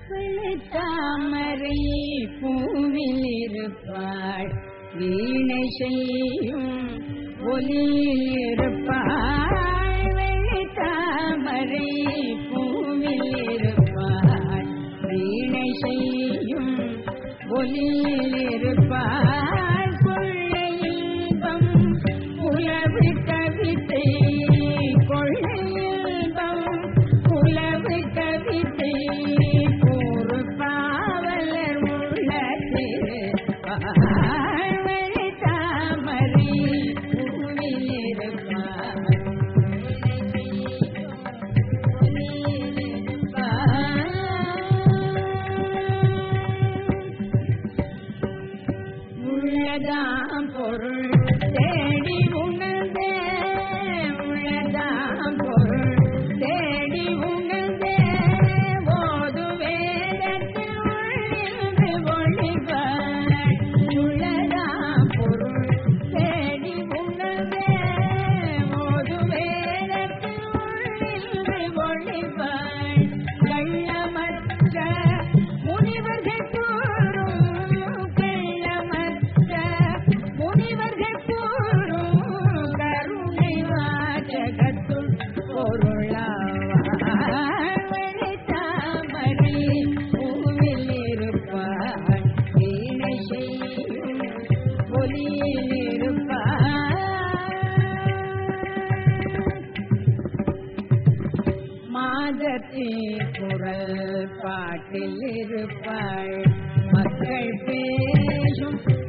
தாமரை பூவில் இருப்பாள் வீணை செய்யும் ஒலியில் இருப்பாள் வெள்ளி தாமரை பூவில் இருப்பாள் வீணை செய்யும் ஒலியில் இருப்பாள் கொள்ளை இன்பம் புலவு கவிதை கொள்ளை இன்பம் புலவு கவிதை ஒரு பாவலர் உள்ளத்தில் வாழ்வழி தாமரை பூவில் இருப்பார் உள்ளதாம் பொருள் தேடி உணர்ந்தே உள்ளதாம் பொருள் தேடி உணர்ந்தே ஓது வேதத்தில் உள்ளிருந்து ஒளிவாள் உள்ளதாம் பொருள் தேடி உணர்ந்தே ஓது வேதத்தில் உள்ளிருந்து ஒளிவாள் கள்ளமற்ற முனிவர்கள் கூறும் கள்ளமற்ற முனிவர்கள் கூறும் கருணை வாசகத்துள் பொருளாவழி தாமரை பூவில் இருப்பார் வீணை செய்யும் ஒலியில் இருப்பார் மாதத்தின் குரல் பாட்டில் இருப்பாள் மக்கள் பேசும்